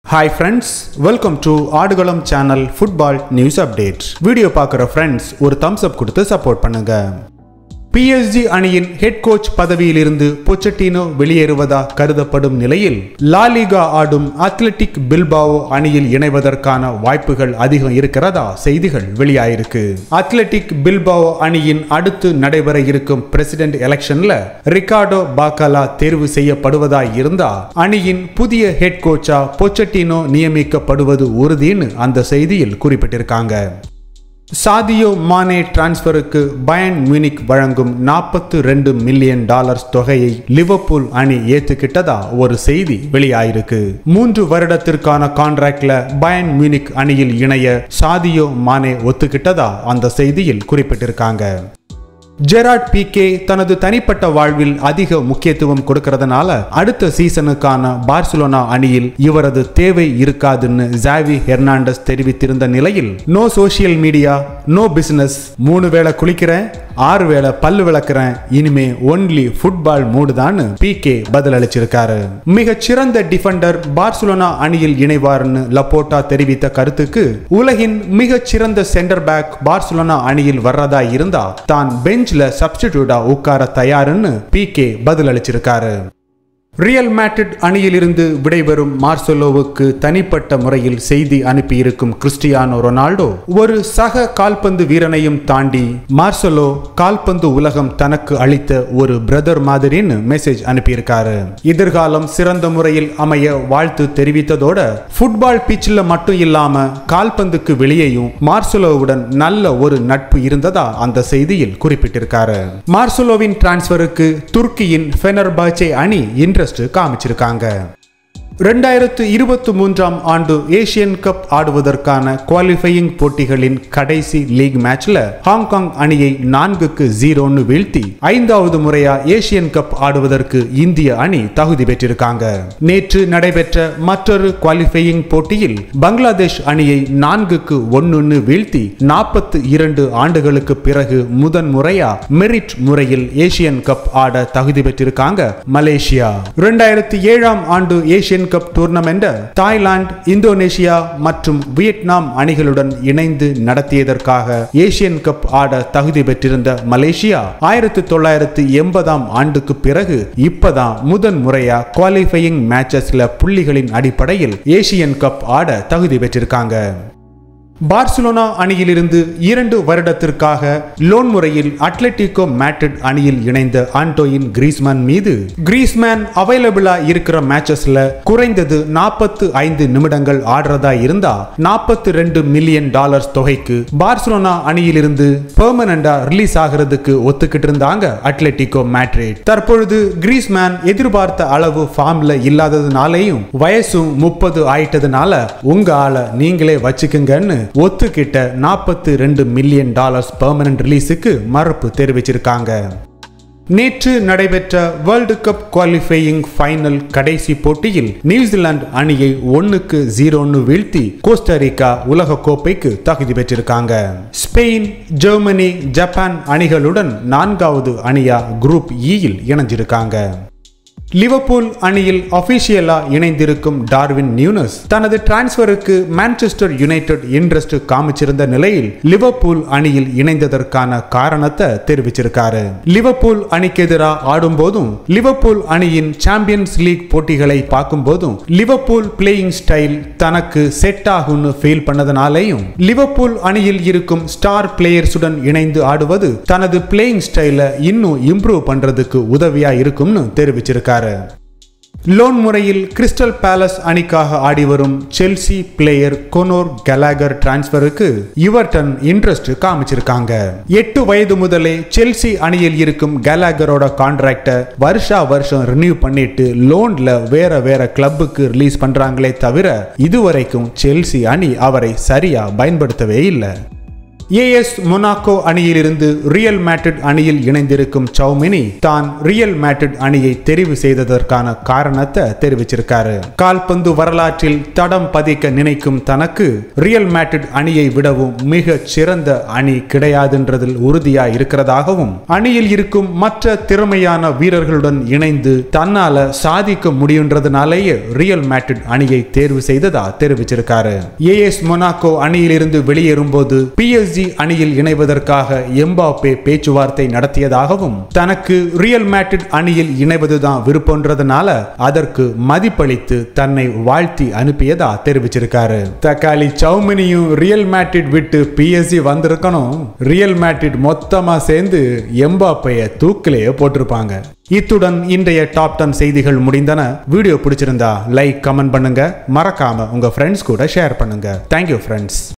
hi friends welcome to Aadukalam channel football news update video பார்க்குற friends ஒரு thumbs up கொடுத்து support பண்ணுங்க PSG அணியின் ஹெட் கோச் பதவியிலிருந்து பொச்சட்டினோ வெளியேறுவதா கருதப்படும் நிலையில் லாலிகா ஆடும் அத்லெட்டிக் பில்பாவோ அணியில் இணைவதற்கான வாய்ப்புகள் அதிகம் இருக்கிறதா செய்திகள் வெளியாயிருக்கு அத்லெட்டிக் பில்பாவோ அணியின் அடுத்து நடைபெற இருக்கும் பிரசிடென்ட் எலெக்ஷன்ல ரிகார்டோ பாக்கலா தேர்வு செய்யப்படுவதா இருந்தா அணியின் புதிய ஹெட் கோச்சா பொச்சட்டினோ நியமிக்கப்படுவது உறுதின்னு அந்த செய்தியில் குறிப்பிட்டிருக்காங்க சாதியோ மானே டிரான்ஸ்பருக்கு பயன் மியூனிக் வழங்கும் நாற்பத்து ரெண்டு மில்லியன் டாலர்ஸ் தொகையை லிவர்பூல் அணி ஏத்துக்கிட்டதா ஒரு செய்தி வெளியாயிருக்கு மூன்று வருடத்திற்கான கான்ட்ராக்ட்ல பயன் மியூனிக் அணியில் இணைய சாதியோ மானே ஒத்துக்கிட்டதா அந்த செய்தியில் குறிப்பிட்டிருக்காங்க ஜெராட் பிகே தனது தனிப்பட்ட வாழ்வில் அதிக முக்கியத்துவம் கொடுக்கறதுனால அடுத்த சீசனுக்கான பார்சிலோனா அணியில் இவரது தேவை இருக்காதுன்னு ஜாவி ஹெர்னாண்டஸ் தெரிவித்திருந்த நிலையில் no social media no business மூணு வேளை குளிக்கிறேன் ஆறு வேளை பல்லு விளக்குறேன் இனிமே ஒன்லி ஃபுட்பால் மூடு தான் பிகே பதில் அளிச்சிருக்காரு மிகச் சிறந்த டிஃபெண்டர் பார்சிலோனா அணியில் இணைவார்னு லப்போட்டா தெரிவித்த கருத்துக்கு உலகின் மிகச் சிறந்த சென்டர் பேக் பார்சிலோனா அணியில் வர்றதா இருந்தா தான் பெஞ்ச்ல சப்ஸ்டிடியூட்டா உட்கார தயாருன்னு பிகே பதில் அளிச்சிருக்காரு ரியல் மேட்ரிட் அணியிலிருந்து விடைபெறும் மார்செலோவுக்கு தனிப்பட்ட முறையில் செய்தி அனுப்பியிருக்கும் கிறிஸ்டியானோ ரொனால்டோ ஒரு சக கால்பந்து வீரனையும் தாண்டி மார்செலோ கால்பந்து உலகம் தனக்கு அளித்த ஒரு பிரதர் மாதிரின்னு மெசேஜ் அனுப்பியிருக்காரு எதிர்காலம் சிறந்த முறையில் அமைய வாழ்த்து தெரிவித்ததோட ஃபுட்பால் பிச்சில் மட்டும் இல்லாம கால்பந்துக்கு வெளியேயும் மார்செலோவுடன் நல்ல ஒரு நட்பு இருந்ததா அந்த செய்தியில் குறிப்பிட்டிருக்காரு மார்செலோவின் டிரான்ஸ்பருக்கு துருக்கியின் ஃபெனர்பாச்சே அணி இன்ட்ரெஸ்ட் காமிச்சிருக்காங்க ரெண்டாயிரத்து இருபத்தி மூன்றாம் ஆண்டு ஏசியன் கப் ஆடுவதற்கான குவாலிஃபையிங் போட்டிகளின் கடைசி லீக் மேட்ச்ல ஹாங்காங் அணியை நான்குக்கு ஜீரோன்னு வீழ்த்தி ஐந்தாவது முறையா ஏசியன் கப் ஆடுவதற்கு இந்திய அணி தகுதி பெற்றிருக்காங்க நேற்று நடைபெற்ற மற்றொரு குவாலிஃபையிங் போட்டியில் பங்களாதேஷ் அணியை நான்குக்கு ஒன்னுன்னு வீழ்த்தி நாற்பத்து இரண்டு ஆண்டுகளுக்கு பிறகு முதன் முறையா மெரிட் முறையில் ஏசியன் கப் ஆட தகுதி பெற்றிருக்காங்க மலேசியா இரண்டாயிரத்தி ஏழாம் ஆண்டு Asian cup tournament Thailand Indonesia மற்றும் வியட்நாம் அணிகளுடன் இணைந்து நடத்தியதற்காக ஏசியன் கப் ஆட தகுதி பெற்றிருந்த மலேசியா ஆயிரத்தி தொள்ளாயிரத்தி எண்பதாம் ஆண்டுக்கு பிறகு இப்பதான் முதன் முறையா குவாலிஃபையிங் மேட்சஸ்ல புள்ளிகளின் அடிப்படையில் ஏசியன் கப் ஆட தகுதி பெற்றிருக்காங்க பார்சிலோனா அணியிலிருந்து இரண்டு வருடத்திற்காக லோன் முறையில் அட்லெட்டிகோ மேட்ரிட் அணியில் இணைந்த ஆண்டோயின் கிரீஸ்மேன் மீது கிரீஸ்மேன் அவைலபிளா இருக்கிற மேட்சஸ்ல குறைந்தது நாற்பத்து ஐந்து நிமிடங்கள் ஆடுறதா இருந்தா நாற்பத்தி ரெண்டு மில்லியன் டாலர்ஸ் தொகைக்கு பார்சிலோனா அணியிலிருந்து பெர்மனண்டா ரிலீஸ் ஆகிறதுக்கு ஒத்துக்கிட்டு இருந்தாங்க அட்லெட்டிகோ மேட்ரிட் தற்பொழுது கிரீஸ்மேன் எதிர்பார்த்த அளவு ஃபார்ம்ல இல்லாததுனாலேயும் வயசும் முப்பது ஆயிட்டதுனால உங்க ஆளை நீங்களே வச்சுக்குங்கன்னு ஒத்துக்கிட்ட நாற்பத்தி ரெண்டு மில்லியன் டாலர்ஸ் பெர்மனன்ட் ரிலீஸுக்கு மறுப்பு தெரிவிச்சிருக்காங்க நேற்று நடைபெற்ற வேர்ல்டு கப் குவாலிஃபையிங் ஃபைனல் கடைசி போட்டியில் நியூசிலாந்து அணியை ஒன்னுக்கு ஜீரோன்னு வீழ்த்தி கோஸ்டரிக்கா உலக கோப்பைக்கு தகுதி பெற்றிருக்காங்க ஸ்பெயின் ஜெர்மனி ஜப்பான் அணிகளுடன் நான்காவது அணியா குரூப் இயில் இணைஞ்சிருக்காங்க லிவர்பூல் அணியில் அபிஷியலா இணைந்திருக்கும் டார்வின் நியூனஸ் தனது டிரான்ஸ்பருக்கு மான்செஸ்டர் யுனைடெட் இன்ட்ரெஸ்ட் காமிச்சிருந்த நிலையில் லிவர்பூல் அணியில் இணைந்ததற்கான காரணத்தை தெரிவிச்சிருக்காரு லிவர்பூல் அணிக்கு எதிராக ஆடும்போதும் லிவர்பூல் அணியின் சாம்பியன்ஸ் லீக் போட்டிகளை பார்க்கும்போதும் லிவர்பூல் பிளேயிங் ஸ்டைல் தனக்கு செட் ஆகும்னு ஃபீல் பண்ணதுனாலேயும் லிவர்பூல் அணியில் இருக்கும் ஸ்டார் பிளேயர்ஸுடன் இணைந்து ஆடுவது தனது பிளேயிங் ஸ்டைலை இன்னும் இம்ப்ரூவ் பண்றதுக்கு உதவியா இருக்கும்னு தெரிவிச்சிருக்காரு லோன் முறையில் கிறிஸ்டல் பேலஸ் அணிக்காக ஆடி வரும் செல்சி பிளேயர் கொனோர் கலாகர் டிரான்ஸ்பருக்கு இவர்டன் இன்ட்ரெஸ்ட் காமிச்சிருக்காங்க எட்டு வயது முதலே செல்சி அணியில் இருக்கும் கலாகரோட கான்ட்ராக்டை வருஷா வருஷம் ரினியூ பண்ணிட்டு லோன்ல வேற வேற கிளப்புக்கு ரிலீஸ் பண்றாங்களே தவிர இதுவரைக்கும் செல்சி அணி அவரை சரியா பயன்படுத்தவே இல்லை ஏஎஸ் மொனாக்கோ அணியிலிருந்து ரியல் மேட்ரிட் அணியில் இணைந்திருக்கும் சௌமினி தான் ரியல் மேட்ரிட் அணியை தெரிவு செய்ததற்கான காரணத்தை தெரிவிச்சிருக்காரு கால்பந்து வரலாற்றில் தடம் பதிக்க நினைக்கும் தனக்கு ரியல் மேட்ரிட் அணியை விடவும் மிக சிறந்த அணி கிடையாதுன்றதில் உறுதியா இருக்கிறதாகவும் அணியில் இருக்கும் மற்ற திறமையான வீரர்களுடன் இணைந்து தன்னால சாதிக்க முடியுன்றதுனாலேயே ரியல் மேட்ரிட் அணியை தேர்வு செய்ததா தெரிவிச்சிருக்காரு ஏஎஸ் மொனாக்கோ அணியிலிருந்து வெளியேறும்போது பிஎஸ்ஜி அணியில் இணைவதற்காக எம்பாப்பே பேச்சுவார்த்தை நடத்தியதாகவும் தனக்கு ரியல் மேட்ரிட் அணியில் இணைவதுதான் விருப்பம்ன்றதுனால அதற்கு மதிப்பளித்து தன்னை வாழ்த்தி அனுப்பியதா தெரிவிச்சிருக்காரு தக்காளி சௌமினியும் ரியல் மேட்ரிட் விட்டு பிஎஸ்ஜி வந்திருக்கணும் ரியல் மேட்ரிட் மொத்தமா சேர்ந்து எம்பாப்பைய தூக்கிலேயே போட்டிருப்பாங்க இத்துடன் இன்றைய டாப் டென் செய்திகள் முடிந்தன வீடியோ பிடிச்சிருந்தா லைக் கமெண்ட் பண்ணுங்க மறக்காம உங்க ஃப்ரெண்ட்ஸ் கூட ஷேர் பண்ணுங்க தேங்க்யூ ஃப்ரெண்ட்ஸ்